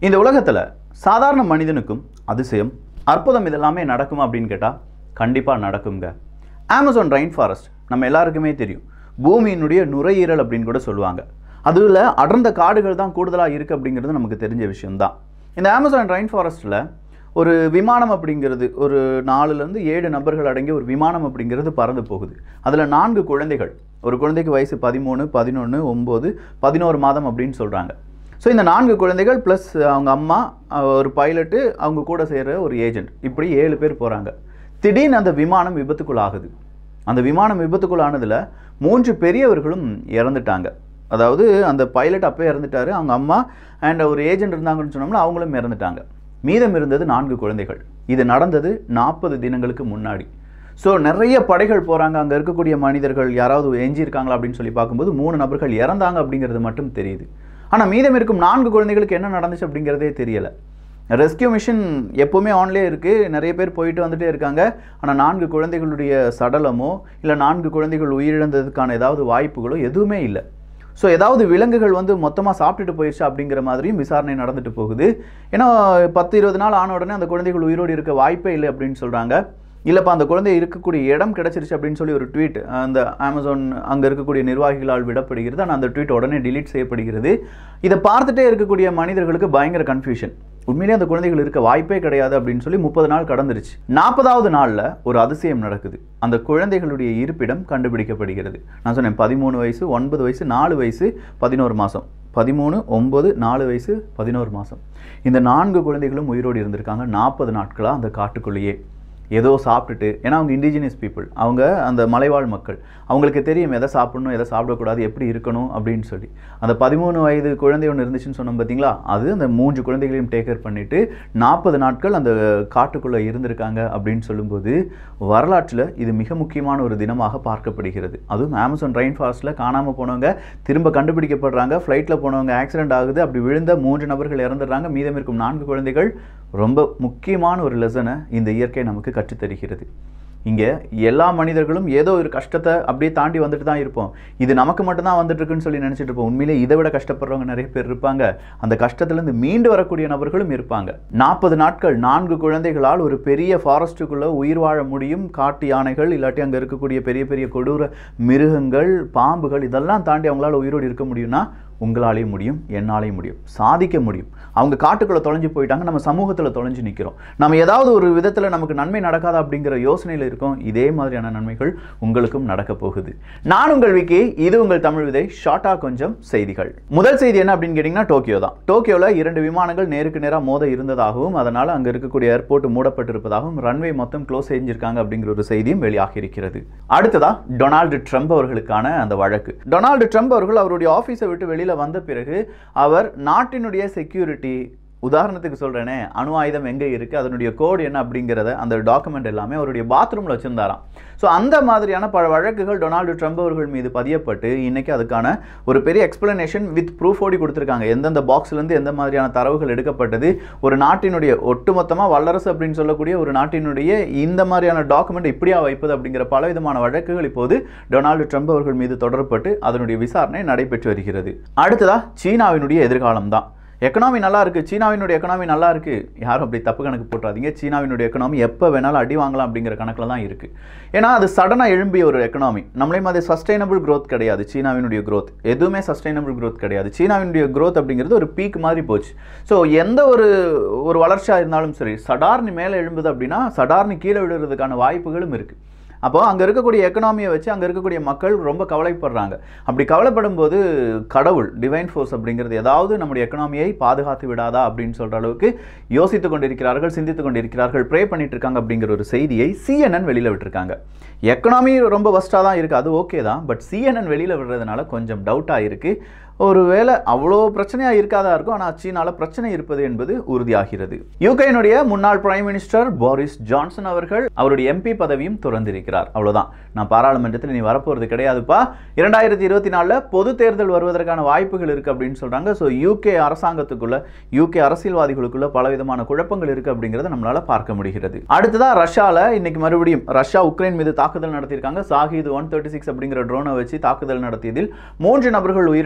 இந்த உலகத்தில் சாதாரண மனிதனுக்கும் அதிசயம் அற்புதம் இதெல்லாமே நடக்குமா அப்படின்னு கேட்டால் கண்டிப்பாக நடக்குங்க அமேசான் ரெயின் ஃபாரஸ்ட் நம்ம எல்லாருக்குமே தெரியும் பூமியினுடைய நுரையீரல் அப்படின்னு கூட சொல்லுவாங்க அதில் அடர்ந்த காடுகள் தான் கூடுதலாக இருக்குது அப்படிங்கிறது நமக்கு தெரிஞ்ச விஷயம்தான் இந்த அமேசான் ரெயின் ஃபாரஸ்ட்டில் ஒரு விமானம் அப்படிங்கிறது ஒரு நாலுலேருந்து ஏழு நபர்கள் அடங்கிய ஒரு விமானம் அப்படிங்கிறது பறந்து போகுது அதில் நான்கு குழந்தைகள் ஒரு குழந்தைக்கு வயசு பதிமூணு பதினொன்று ஒம்பது பதினோரு மாதம் அப்படின்னு சொல்கிறாங்க ஸோ இந்த நான்கு குழந்தைகள் ப்ளஸ் அவங்க அம்மா அஹ், ஒரு பைலட்டு அவங்க கூட செய்கிற ஒரு ஏஜென்ட் இப்படி ஏழு பேர் போகிறாங்க திடீர்னு அந்த விமானம் விபத்துக்குள் ஆகுது அந்த விமானம் விபத்துக்குள் ஆனதில் மூன்று பெரியவர்களும் இறந்துட்டாங்க அதாவது அந்த பைலட் அப்போ இறந்துட்டாரு அவங்க அம்மா அண்ட் ஒரு ஏஜென்ட் இருந்தாங்கன்னு சொன்னோம்னா அவங்களும் இறந்துட்டாங்க மீதம் இருந்தது நான்கு குழந்தைகள் இது நடந்தது நாற்பது தினங்களுக்கு முன்னாடி ஸோ நிறைய படைகள் போகிறாங்க அங்கே இருக்கக்கூடிய மனிதர்கள் யாராவது எஞ்சி இருக்காங்களா அப்படின்னு சொல்லி பார்க்கும்போது மூணு நபர்கள் இறந்தாங்க அப்படிங்கிறது மட்டும் தெரியுது ஆனால் மீதம் இருக்கும் நான்கு குழந்தைகளுக்கு என்ன நடந்துச்சு அப்படிங்கிறதே தெரியலை ரெஸ்கியூ மிஷன் எப்போவுமே ஆன்லேயே இருக்குது நிறைய பேர் போயிட்டு வந்துட்டே இருக்காங்க ஆனால் நான்கு குழந்தைகளுடைய சடலமோ இல்லை நான்கு குழந்தைகள் உயிரிழந்ததுக்கான ஏதாவது வாய்ப்புகளோ எதுவுமே இல்லை ஸோ ஏதாவது விலங்குகள் வந்து மொத்தமாக சாப்பிட்டுட்டு போயிடுச்சு அப்படிங்கிற மாதிரியும் விசாரணை நடந்துட்டு போகுது ஏன்னா பத்து இருபது நாள் ஆன உடனே அந்த குழந்தைகள் உயிரோடு இருக்க வாய்ப்பே இல்லை அப்படின்னு சொல்கிறாங்க இல்லைப்பா அந்த குழந்தை இருக்கக்கூடிய இடம் கிடச்சிருச்சு அப்படின்னு சொல்லி ஒரு ட்வீட் அந்த அமேசான் அங்கே இருக்கக்கூடிய நிர்வாகிகளால் விடப்படுகிறது ஆனால் அந்த ட்வீட் உடனே delete செய்யப்படுகிறது இதை பார்த்துட்டே இருக்கக்கூடிய மனிதர்களுக்கு பயங்கர கன்ஃபியூஷன் உண்மையிலேயே அந்த குழந்தைகள் இருக்க வாய்ப்பே கிடையாது அப்படின்னு சொல்லி முப்பது நாள் கடந்துருச்சு நாற்பதாவது நாளில் ஒரு அதிசயம் நடக்குது அந்த குழந்தைகளுடைய இருப்பிடம் கண்டுபிடிக்கப்படுகிறது நான் சொன்னேன் பதிமூணு வயசு ஒன்பது வயசு நாலு வயசு பதினோரு மாதம் பதிமூணு ஒம்பது நாலு வயசு பதினோரு மாதம் இந்த நான்கு குழந்தைகளும் உயிரோடு இருந்திருக்காங்க நாற்பது நாட்களாக அந்த காட்டுக்குள்ளேயே ஏதோ சாப்பிட்டுட்டு ஏன்னா அவங்க இண்டிஜினியஸ் பீப்புள் அவங்க அந்த மலைவாழ் மக்கள் அவங்களுக்கு தெரியும் எதை சாப்பிடணும் எதை சாப்பிடக்கூடாது எப்படி இருக்கணும் அப்படின்னு சொல்லி அந்த பதிமூணு வயது குழந்தை ஒன்று இருந்துச்சுன்னு சொன்னோம் பார்த்தீங்களா அது அந்த மூன்று குழந்தைகளையும் டேக் கேர் பண்ணிட்டு நாற்பது நாட்கள் அந்த காட்டுக்குள்ளே இருந்திருக்காங்க அப்படின்னு சொல்லும்போது வரலாற்றில் இது மிக முக்கியமான ஒரு தினமாக பார்க்கப்படுகிறது அதுவும் அமேசான் ரெயின் ஃபாரஸ்ட்டில் காணாமல் போனவங்க திரும்ப கண்டுபிடிக்கப்படுறாங்க ஃப்ளைட்டில் போனவங்க ஆக்சிடென்ட் ஆகுது அப்படி விழுந்த மூன்று நபர்கள் இறந்துடுறாங்க மீதம் இருக்கும் நான்கு குழந்தைகள் ரொம்ப முக்கியமான ஒரு லெசனை இந்த இயற்கை நமக்கு கற்றுத்தருகிறது இங்கே எல்லா மனிதர்களும் ஏதோ ஒரு கஷ்டத்தை அப்படியே தாண்டி வந்துட்டு தான் இருப்போம் இது நமக்கு மட்டும்தான் வந்துட்டு இருக்குன்னு சொல்லி நினச்சிட்டு இருப்போம் உண்மையிலே இதை விட கஷ்டப்படுறவங்க நிறைய பேர் இருப்பாங்க அந்த கஷ்டத்துலேருந்து மீண்டு வரக்கூடிய நபர்களும் இருப்பாங்க நாற்பது நாட்கள் நான்கு குழந்தைகளால் ஒரு பெரிய ஃபாரஸ்ட்டுக்குள்ளே உயிர் வாழ முடியும் காட்டு யானைகள் இல்லாட்டி அங்கே இருக்கக்கூடிய பெரிய பெரிய கொடூர மிருகங்கள் பாம்புகள் இதெல்லாம் தாண்டி அவங்களால உயிரோடு இருக்க முடியும்னா உங்களாலேயும் முடியும் என்னாலேயும் முடியும் சாதிக்க முடியும் அவங்க காட்டுக்குள்ளே தொலைஞ்சு போயிட்டாங்க நம்ம சமூகத்தில் தொலைஞ்சு நிற்கிறோம் நம்ம ஏதாவது ஒரு விதத்தில் நமக்கு நன்மை நடக்காதா அப்படிங்கிற யோசனையில் இருக்கோம் இதே மாதிரியான நன்மைகள் உங்களுக்கும் நடக்க போகுது நான் உங்கள் விக்கி இது உங்கள் தமிழ் விதை ஷார்ட்டாக கொஞ்சம் செய்திகள் முதல் செய்தி என்ன அப்படின்னு கேட்டிங்கன்னா டோக்கியோ தான் டோக்கியோவில் இரண்டு விமானங்கள் நேருக்கு நேராக மோத இருந்ததாகவும் அதனால் அங்கே இருக்கக்கூடிய ஏர்போர்ட் மூடப்பட்டிருப்பதாகவும் ரன்வே மொத்தம் க்ளோஸ் செஞ்சிருக்காங்க அப்படிங்கிற ஒரு செய்தியும் வெளியாகி இருக்கிறது அடுத்ததா டொனால்டு ட்ரம்ப் அவர்களுக்கான அந்த வழக்கு டொனால்டு ட்ரம்ப் அவர்கள் அவருடைய ஆஃபீஸை விட்டு வெளியில் வந்த பிறகு அவர் நாட்டினுடைய செக்யூரிட்டி உதாரணத்துக்கு சொல்கிறேனே அணு ஆயுதம் எங்கே இருக்குது அதனுடைய கோடு என்ன அப்படிங்கிறத அந்த டாக்குமெண்ட் எல்லாமே அவருடைய பாத்ரூமில் வச்சுருந்தாராம் ஸோ அந்த மாதிரியான பல வழக்குகள் டொனால்டு ட்ரம்ப் அவர்கள் மீது பதியப்பட்டு இன்னைக்கு அதுக்கான ஒரு பெரிய எக்ஸ்பிளனேஷன் வித் ப்ரூஃபோடி கொடுத்துருக்காங்க எந்தெந்த பாக்ஸ்லேருந்து எந்த மாதிரியான தரவுகள் எடுக்கப்பட்டது ஒரு நாட்டினுடைய ஒட்டுமொத்தமாக வல்லரசு அப்படின்னு சொல்லக்கூடிய ஒரு நாட்டினுடைய இந்த மாதிரியான டாக்குமெண்ட் இப்படியா வைப்பது அப்படிங்கிற பல விதமான வழக்குகள் இப்போது டொனால்டு ட்ரம்ப் அவர்கள் மீது தொடரப்பட்டு அதனுடைய விசாரணை நடைபெற்று வருகிறது அடுத்ததா சீனாவினுடைய எதிர்காலம் தான் எக்கனாமி நல்லா இருக்கு சீனாவினுடைய எக்கனாமி நல்லா இருக்கு யாரும் அப்படி தப்பு கணக்கு போட்டுறாதீங்க சீனாவினுடைய எக்கனாமி எப்போ வேணாலும் அடி வாங்கலாம் அப்படிங்கிற கணக்கில் தான் இருக்கு ஏன்னா அது சடனாக எழும்பிய ஒரு எக்கனாமி நம்மளையும் அது சஸ்டைனபிள் growth கிடையாது சீனாவினுடைய growth எதுவுமே சஸ்டைனபிள் growth கிடையாது சீனாவினுடைய growth அப்படிங்கிறது ஒரு பீக் மாதிரி போச்சு ஸோ எந்த ஒரு ஒரு வளர்ச்சியாக இருந்தாலும் சரி சடார்னு மேலே எழும்புது அப்படின்னா சடார்னு கீழே விழுறதுக்கான வாய்ப்புகளும் இருக்குது அப்போ அங்கே இருக்கக்கூடிய எக்கனாமியை வச்சு அங்கே இருக்கக்கூடிய மக்கள் ரொம்ப கவலைப்படுறாங்க அப்படி கவலைப்படும் போது கடவுள் டிவைன் ஃபோர்ஸ் அப்படிங்கிறது ஏதாவது நம்முடைய எக்கனாமியை பாதுகாத்து விடாதா அப்படின்னு சொல்கிற அளவுக்கு யோசித்து கொண்டிருக்கிறார்கள் சிந்தித்து கொண்டிருக்கிறார்கள் ப்ரே பண்ணிட்டு இருக்காங்க அப்படிங்கிற ஒரு செய்தியை சிஎன்என் வெளியில் விட்டுருக்காங்க எக்கனாமி ரொம்ப வஸ்ட்டாக தான் இருக்குது அது ஓகே தான் பட் சிஎன்என் வெளியில் விடுறதுனால கொஞ்சம் டவுட்டாக இருக்குது ஒருவேளை அவ்வளோ பிரச்சனையாக இருக்காதா இருக்கும் ஆனால் சீனால பிரச்சனை இருப்பது என்பது உறுதியாகிறது யூகேனுடைய முன்னாள் பிரைம் மினிஸ்டர் போரிஸ் ஜான்சன் அவர்கள் அவருடைய எம்பி பதவியும் துறந்திருக்கிறார் அவ்வளவுதான் நான் பாராளுமன்றத்தில் நீ வரப்போகிறது கிடையாதுப்பா இரண்டாயிரத்தி இருபத்தி நாலில் பொது தேர்தல் வருவதற்கான வாய்ப்புகள் இருக்குது அப்படின்னு சொல்கிறாங்க ஸோ யூகே அரசாங்கத்துக்குள்ள யூகே அரசியல்வாதிகளுக்குள்ள பலவிதமான குழப்பங்கள் இருக்குது அப்படிங்கிறத நம்மளால பார்க்க முடிகிறது அடுத்ததா ரஷ்யாவில் இன்னைக்கு மறுபடியும் ரஷ்யா உக்ரைன் மீது தாக்குதல் நடத்தியிருக்காங்க சாகித் ஒன் தேர்ட்டி சிக்ஸ் அப்படிங்கிற ட்ரோனை வச்சு தாக்குதல் நடத்தியதில் மூன்று நபர்கள் உயிரிழந்ததாக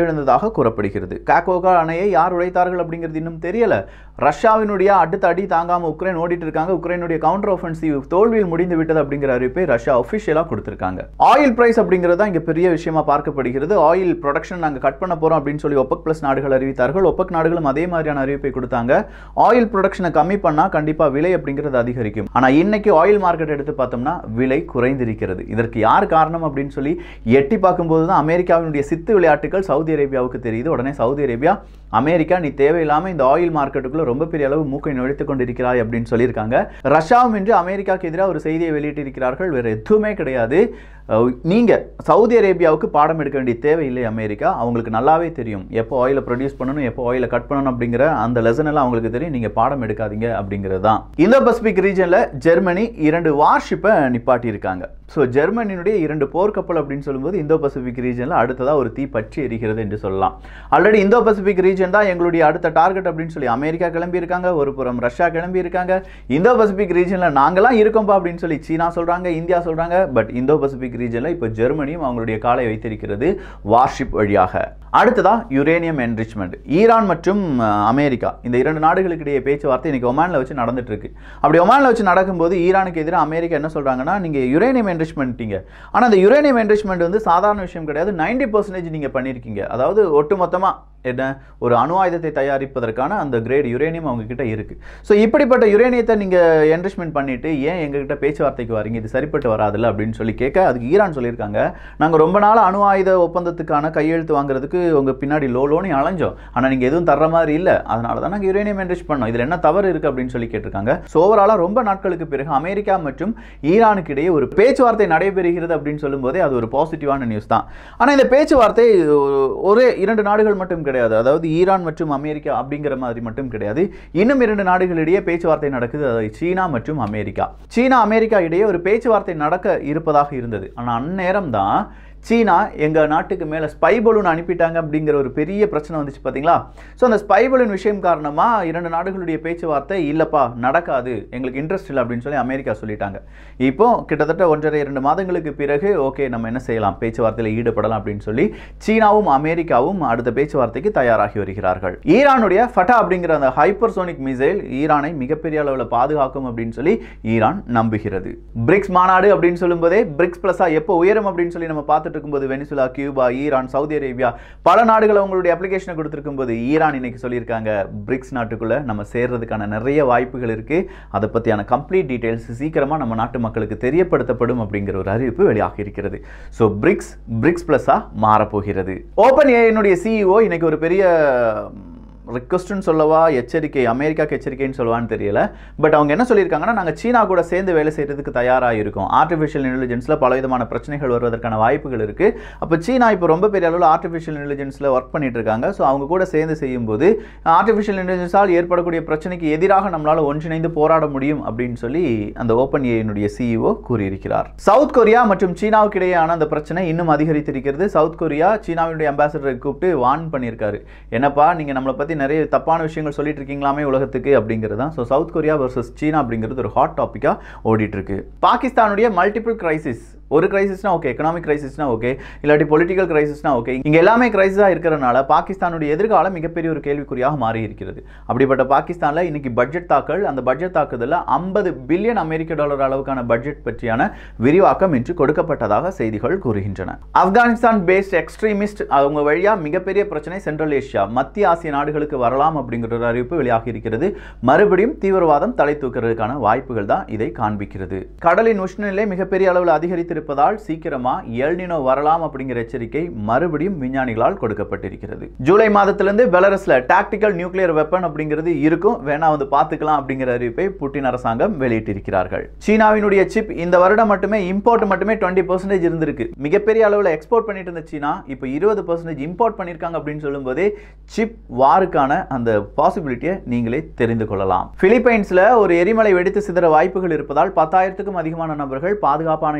இருப்பதாக கூறப்படுகிறது காக்கோகா அணையை யார் உடைத்தார்கள் அப்படிங்கிறது இன்னும் தெரியல ரஷ்யாவினுடைய அடுத்த அடி தாங்காம உக்ரைன் ஓடிட்டு இருக்காங்க உக்ரைனுடைய கவுண்டர் ஒஃபென்சிவ் தோல்வியில் முடிந்து விட்டது அப்படிங்கிற அறிவிப்பை ரஷ்யா அஃபிஷியலாக கொடுத்திருக்காங்க ஆயில் பிரைஸ் அப்படிங்கிறது தான் இங்க பெரிய விஷயமா பார்க்கப்படுகிறது ஆயில் ப்ரொடக்ஷன் நாங்க கட் பண்ண போறோம் அப்படின்னு சொல்லி ஒப்பக் பிளஸ் நாடுகள் அறிவித்தார்கள் ஒப்பக் நாடுகளும் அதே மாதிரியான அறிவிப்பை கொடுத்தாங்க ஆயில் ப்ரொடக்ஷனை கம்மி பண்ணா கண்டிப்பா விலை அப்படிங்கிறது அதிகரிக்கும் ஆனா இன்னைக்கு ஆயில் மார்க்கெட் எடுத்து பார்த்தோம்னா விலை குறைந்திருக்கிறது இதற்கு யார் காரணம் அப்படின்னு சொல்லி எட்டி பார்க்கும்போது தான் அமெரிக்காவினுடைய சித்து விளையாட்டுகள் சவுதி அரேபியாவுக்கு தெரியுது உடனே சவுதி அரேபியா அமெரிக்கா நீ தேவையில்லாம இந்த ஆயில் மார்க்கெட்டுக்குள்ள ரொம்ப பெரிய அளவு மூக்கை நுழைத்து கொண்டிருக்கிறாய் அப்படின்னு சொல்லியிருக்காங்க ரஷ்யாவும் இன்று அமெரிக்காவுக்கு எதிராக ஒரு செய்தியை வெளியிட்டிருக்கிறார்கள் வேற எதுவுமே கிடையாது அஹ் நீங்க சவுதி அரேபியாவுக்கு பாடம் எடுக்க வேண்டிய தேவையில்லை அமெரிக்கா அவங்களுக்கு நல்லாவே தெரியும் எப்போ ஆயிலை ப்ரொடியூஸ் பண்ணணும் எப்போ ஆயிலை கட் பண்ணணும் அப்படிங்கிற அந்த லெசன் எல்லாம் அவங்களுக்கு தெரியும் நீங்க பாடம் எடுக்காதீங்க அப்படிங்கிறது தான் இந்தோ பசிபிக் ரீஜன்ல ஜெர்மனி இரண்டு வார்ஷிப்பை நிப்பாட்டி இருக்காங்க ஸோ ஜெர்மனியினுடைய இரண்டு போர்க்கப்பல் அப்படின்னு சொல்லும்போது இந்தோ பசிபிக் ரீஜனில் அடுத்ததாக ஒரு தீ பற்றி எரிகிறது என்று சொல்லலாம் ஆல்ரெடி இந்தோ பசிபிக் ரீஜன் தான் எங்களுடைய அடுத்த டார்கெட் அப்படின்னு சொல்லி அமெரிக்கா கிளம்பி இருக்காங்க ஒரு புறம் ரஷ்யா கிளம்பி இருக்காங்க இந்தோ பசிபிக் ரீஜனில் நாங்களாம் இருக்கோம்பா அப்படின்னு சொல்லி சீனா சொல்கிறாங்க இந்தியா சொல்கிறாங்க பட் இந்தோ பசிபிக் ரீஜனில் இப்போ ஜெர்மனியும் அவங்களுடைய காலை வைத்திருக்கிறது வார்ஷிப் வழியாக அடுத்ததா யுரேனியம் என்ரிச்மெண்ட் ஈரான் மற்றும் அஹ், அமெரிக்கா இந்த இரண்டு நாடுகளுக்கு இடையே பேச்சுவார்த்தை இன்னைக்கு ஒமானில் வச்சு நடந்துட்டு இருக்கு அப்படி ஒமானில் வச்சு நடக்கும்போது ஈரானுக்கு எதிராக அமெரிக்கா என்ன சொல்றாங்கன்னா நீங்க யுரேனியம் என்ரிச்மெண்ட்டீங்க ஆனால் அந்த யுரேனியம் என்ரிச்மெண்ட் வந்து சாதாரண விஷயம் கிடையாது நைன்டி பர்சன்டேஜ் நீங்க பண்ணியிருக்கீங்க அதாவது ஒட்டுமொத்தமா என்ன ஒரு அணு ஆயுதத்தை தயாரிப்பதற்கான அந்த கிரேட் யுரேனியம் அவங்க கிட்ட இருக்கு ஸோ இப்படிப்பட்ட யுரேனியத்தை நீங்க என்ரிச்மெண்ட் பண்ணிட்டு ஏன் எங்ககிட்ட பேச்சுவார்த்தைக்கு வரீங்க இது சரிப்பட்டு வராதுல்ல அப்படின்னு சொல்லி கேட்க அதுக்கு ஈரான் சொல்லியிருக்காங்க நாங்க ரொம்ப நாள் அணு ஆயுத ஒப்பந்தத்துக்கான கையெழுத்து வாங்குறதுக்கு உங்க பின்னாடி லோ லோனி அலைஞ்சோம் ஆனா நீங்க எதுவும் தர்ற மாதிரி இல்ல அதனால தான் நாங்க யுரேனியம் என்ரிச் பண்ணோம் இதுல என்ன தவறு இருக்கு அப்படின்னு சொல்லி கேட்டிருக்காங்க ஸோ ஓவராலா ரொம்ப நாட்களுக்கு பிறகு அமெரிக்கா மற்றும் ஈரானுக்கு இடையே ஒரு பேச்சுவார்த்தை நடைபெறுகிறது அப்படின்னு சொல்லும்போதே அது ஒரு பாசிட்டிவான நியூஸ் தான் ஆனா இந்த பேச்சுவார்த்தை ஒரு- ஒரே இரண்டு நாடுகள் மட்டும் கிடையாது அதாவது ஈரான் மற்றும் அமெரிக்கா அப்படிங்கிற மாதிரி மட்டும் கிடையாது இன்னும் இரண்டு நாடுகளிடையே பேச்சுவார்த்தை நடக்குது அதாவது சீனா மற்றும் அமெரிக்கா சீனா அமெரிக்கா இடையே ஒரு பேச்சுவார்த்தை நடக்க இருப்பதாக இருந்தது ஆனா அந்நேரம் தான் சீனா எங்க நாட்டுக்கு மேல ஸ்பை பலூன் அனுப்பிட்டாங்க அப்படிங்கிற ஒரு பெரிய பிரச்சனை வந்துச்சு பாத்தீங்களா ஸோ அந்த ஸ்பை பலூன் விஷயம் காரணமா இரண்டு நாடுகளுடைய பேச்சுவார்த்தை இல்லப்பா நடக்காது எங்களுக்கு இன்ட்ரெஸ்ட் இல்லை அப்படின்னு சொல்லி அமெரிக்கா சொல்லிட்டாங்க இப்போ கிட்டத்தட்ட ஒன்றரை இரண்டு மாதங்களுக்கு பிறகு ஓகே நம்ம என்ன செய்யலாம் பேச்சுவார்த்தையில் ஈடுபடலாம் அப்படின்னு சொல்லி சீனாவும் அமெரிக்காவும் அடுத்த பேச்சுவார்த்தைக்கு தயாராகி வருகிறார்கள் ஈரானுடைய ஃபட்டா அப்படிங்கிற அந்த ஹைப்பர்சோனிக் மிசைல் ஈரானை மிகப்பெரிய அளவில் பாதுகாக்கும் அப்படின்னு சொல்லி ஈரான் நம்புகிறது பிரிக்ஸ் மாநாடு அப்படின்னு சொல்லும்போதே பிரிக்ஸ் பிளஸா எப்போ உயரும் அப்படின்னு சொல்லி நம்ம பார்த்துட்டு இருக்கும்போது Venezuela Cuba Iran Saudi Arabia பல நாடுகள் அவங்களுடைய அப்ளிகேஷனை கொடுத்துருக்கும் போது ஈரான் இன்னைக்கு சொல்லியிருக்காங்க பிரிக்ஸ் நாட்டுக்குள்ள நம்ம சேர்றதுக்கான நிறைய வாய்ப்புகள் இருக்கு அதை பற்றியான கம்ப்ளீட் டீடைல்ஸ் சீக்கிரமா நம்ம நாட்டு மக்களுக்கு தெரியப்படுத்தப்படும் அப்படிங்கிற ஒரு அறிவிப்பு வெளியாகி இருக்கிறது ஸோ பிரிக்ஸ் பிரிக்ஸ் பிளஸா மாறப்போகிறது ஓப்பன் ஏனுடைய சிஇஓ இன்னைக்கு ஒரு பெரிய ரிக்வஸ்ட்னு சொல்லவா எச்சரிக்கை அமெரிக்காக்கு எச்சரிக்கைன்னு சொல்லவான்னு தெரியல பட் அவங்க என்ன சொல்லியிருக்காங்கன்னா நாங்கள் சீனா கூட சேர்ந்து வேலை செய்கிறதுக்கு தயாராக இருக்கோம் ஆர்டிஃபிஷியல் இன்டெலிஜென்ஸில் பலவிதமான பிரச்சனைகள் வருவதற்கான வாய்ப்புகள் இருக்குது அப்போ சீனா இப்போ ரொம்ப பெரிய அளவில் ஆர்டிஃபிஷியல் இன்டெலிஜென்ஸில் ஒர்க் பண்ணிட்டு இருக்காங்க ஸோ அவங்க கூட சேர்ந்து செய்யும்போது ஆர்டிஃபிஷியல் இன்டெலிஜென்ஸால் ஏற்படக்கூடிய பிரச்சனைக்கு எதிராக நம்மளால் ஒன்றிணைந்து போராட முடியும் அப்படின்னு சொல்லி அந்த ஓப்பன் ஏனுடைய சிஇஓ கூறியிருக்கிறார் சவுத் கொரியா மற்றும் சீனாவுக்கு இடையேயான அந்த பிரச்சனை இன்னும் அதிகரித்திருக்கிறது சவுத் கொரியா சீனாவுடைய அம்பாசடரை கூப்பிட்டு வார்ன் பண்ணியிருக்காரு என்னப்பா நீங்கள் நம்மளை பற்றி நிறைய தப்பான விஷயங்கள் சொல்லிட்டு இருக்கீங்களாமே உலகத்துக்கு அப்படிங்கிறது தான் so South Korea versus China அப்படிங்கிறது ஒரு ஹாட் டாப்பிக்காக ஓடிட்டு இருக்கு பாகிஸ்தானுடைய மல்டிபிள் கிரைசிஸ் ஒரு கிரைசிஸ்னா ஓகே எக்கனாமிக் கிரைசிஸ்னா ஓகே இல்லாட்டி பொலிட்டிக்கல் கிரைசிஸ்னா ஓகே இங்கே எல்லாமே கிரைசிஸாக இருக்கிறனால பாகிஸ்தானுடைய எதிர்காலம் மிகப்பெரிய ஒரு கேள்விக்குறியாக மாறி இருக்கிறது அப்படிப்பட்ட பாகிஸ்தானில் இன்னைக்கு பட்ஜெட் தாக்கல் அந்த பட்ஜெட் தாக்குதலில் ஐம்பது பில்லியன் அமெரிக்க டாலர் அளவுக்கான பட்ஜெட் பற்றியான விரிவாக்கம் இன்று கொடுக்கப்பட்டதாக செய்திகள் கூறுகின்றன ஆப்கானிஸ்தான் பேஸ்ட் எக்ஸ்ட்ரீமிஸ்ட் அவங்க வழியாக மிகப்பெரிய பிரச்சனை சென்ட்ரல் ஏஷியா மத்திய ஆசிய நாடுகளுக்கு வரலாம் அப்படிங்கிற ஒரு அறிவிப்பு வெளியாகி இருக்கிறது மறுபடியும் தீவிரவாதம் தலை தூக்கிறதுக்கான வாய்ப்புகள் தான் இதை காண்பிக்கிறது கடலின் உஷ்ணநிலை மிகப்பெரிய அளவில் அதிகரித்திருப்பதால் சீக்கிரமா எல்னினோ வரலாம் அப்படிங்கிற எச்சரிக்கை மறுபடியும் விஞ்ஞானிகளால் கொடுக்கப்பட்டிருக்கிறது ஜூலை மாதத்திலிருந்து பெலரஸ்ல டாக்டிக்கல் நியூக்ளியர் வெப்பன் அப்படிங்கிறது இருக்கும் வேணா வந்து பார்த்துக்கலாம் அப்படிங்கிற அறிவிப்பை புட்டின் அரசாங்கம் வெளியிட்டிருக்கிறார்கள் சீனாவினுடைய சிப் இந்த வருடம் மட்டுமே இம்போர்ட் மட்டுமே டுவெண்ட்டி பர்சன்டேஜ் இருந்திருக்கு மிகப்பெரிய அளவில் எக்ஸ்போர்ட் பண்ணிட்டு இருந்த சீனா இப்போ இருபது பர்சன்டேஜ் இம்போர்ட் பண்ணியிருக்காங்க அப்படின்னு சொல்லும்போதே சிப் வாருக்கான அந்த பாசிபிலிட்டியை நீங்களே தெரிந்து கொள்ளலாம் பிலிப்பைன்ஸ்ல ஒரு எரிமலை வெடித்து சிதற வாய்ப்புகள் இருப்பதால் பத்தாயிரத்துக்கும் அதிகமான நபர்கள் பாதுகாப்பான இடங்களுக்கு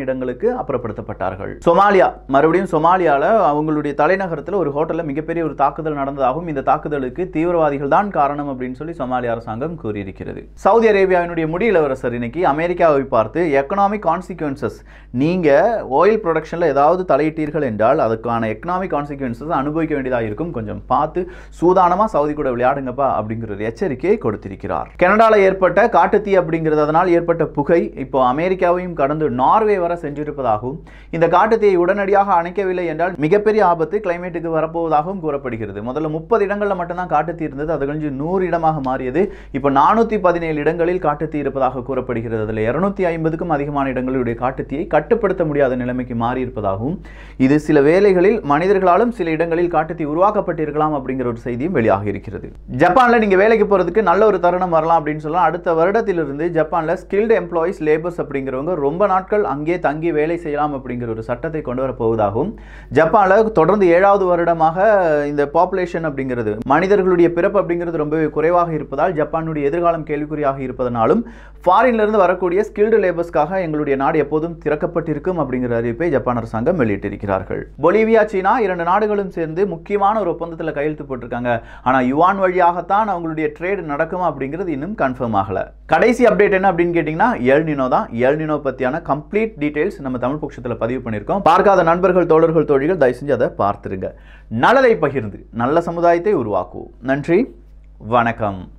நாடுகளுக்கு அப்புறப்படுத்தப்பட்டார்கள் சொமாலியா மறுபடியும் சொமாலியால அவங்களுடைய தலைநகரத்தில் ஒரு ஹோட்டலில் மிகப்பெரிய ஒரு தாக்குதல் நடந்ததாகவும் இந்த தாக்குதலுக்கு தீவிரவாதிகள் தான் காரணம் அப்படின்னு சொல்லி சொமாலிய அரசாங்கம் கூறியிருக்கிறது சவுதி அரேபியாவினுடைய முடி இளவரசர் இன்னைக்கு அமெரிக்காவை பார்த்து எக்கனாமிக் கான்சிக்வன்சஸ் நீங்க ஆயில் ப்ரொடக்ஷன்ல ஏதாவது தலையிட்டீர்கள் என்றால் அதுக்கான எக்கனாமிக் கான்சிக்வன்சஸ் அனுபவிக்க வேண்டியதாக இருக்கும் கொஞ்சம் பார்த்து சூதானமா சவுதி கூட விளையாடுங்கப்பா அப்படிங்கிற ஒரு எச்சரிக்கையை கொடுத்திருக்கிறார் கனடால ஏற்பட்ட காட்டுத்தீ அப்படிங்கிறது அதனால் ஏற்பட்ட புகை இப்போ அமெரிக்காவையும் கடந்து நார்வே வர சென்றிருப்பதாகவும் இந்த காட்டுத்தீயை உடனடியாக அணைக்கவில்லை என்றால் மிகப்பெரிய ஆபத்து கிளைமேட்டுக்கு வரப்போவதாகவும் கூறப்படுகிறது முதல்ல முப்பது இடங்களில் மட்டும்தான் காட்டுத்தீ இருந்தது அது கழிஞ்சு நூறு இடமாக மாறியது இப்போ நானூற்றி பதினேழு இடங்களில் காட்டுத்தீ இருப்பதாக கூறப்படுகிறது அதில் இருநூத்தி ஐம்பதுக்கும் அதிகமான இடங்களுடைய காட்டுத்தீயை கட்டுப்படுத்த முடியாத நிலைமைக்கு மாறி இருப்பதாகவும் இது சில வேளைகளில் மனிதர்களாலும் சில இடங்களில் காட்டுத்தீ உருவாக்கப்பட்டிருக்கலாம் அப்படிங்கிற ஒரு செய்தியும் வெளியாக இருக்கிறது ஜப்பான்ல நீங்க வேலைக்கு போறதுக்கு நல்ல ஒரு தருணம் வரலாம் அப்படின்னு சொல்லலாம் அடுத்த வருடத்திலிருந்து ஜப்பான்ல ஸ்கில்டு எம்ப்ளாயிஸ் லேபர்ஸ் அப்படிங்கிறவங்க ரொம்ப நாட்கள் அங்கே தங்கி வேலை செய்யலாம் அப்படிங்கிற ஒரு சட்டத்தை கொண்டு வர போவதாகவும் ஜப்பான்ல தொடர்ந்து ஏழாவது வருடமாக இந்த பாப்புலேஷன் அப்படிங்கிறது மனிதர்களுடைய பிறப்பு அப்படிங்கிறது ரொம்பவே குறைவாக இருப்பதால் ஜப்பானுடைய எதிர்காலம் கேள்விக்குறியாக இருப்பதனாலும் ஃபாரின்ல இருந்து வரக்கூடிய ஸ்கில்டு லேபர்ஸ்க்காக எங்களுடைய நாடு எப்போதும் திறக்கப்பட்டிருக்கும் அப்படிங்கிற அறிவிப்பை ஜப்பான் அரசாங்கம் வெளியிட்டிருக்கிறார்கள் பொலிவியா சீனா இரண்டு நாடுகளும் சேர்ந்து முக்கியமான ஒரு ஒப்பந்தத்தில் கையெழுத்து போட்டிருக்காங்க ஆனா யுவான் வழியாகத்தான் அவங்களுடைய ட்ரேடு நடக்குமா அப்படிங்கிறது இன்னும் கன்ஃபார்ம் ஆகல கடைசி அப்டேட் என்ன அப்படின்னு கேட்டிங்கன்னா எல்னினோ தான் எல்னினோ பத்தியான கம்ப்ளீட் டீடைல்ஸ் நம்ம தமிழ் பட்சத்தில் பதிவு பண்ணியிருக்கோம் பார்க்காத நண்பர்கள் தோழர்கள் தோழிகள் தயவு செஞ்சு அதை பார்த்துருங்க நல்லதை பகிர்ந்து நல்ல சமுதாயத்தை உருவாக்குவோம் நன்றி வணக்கம்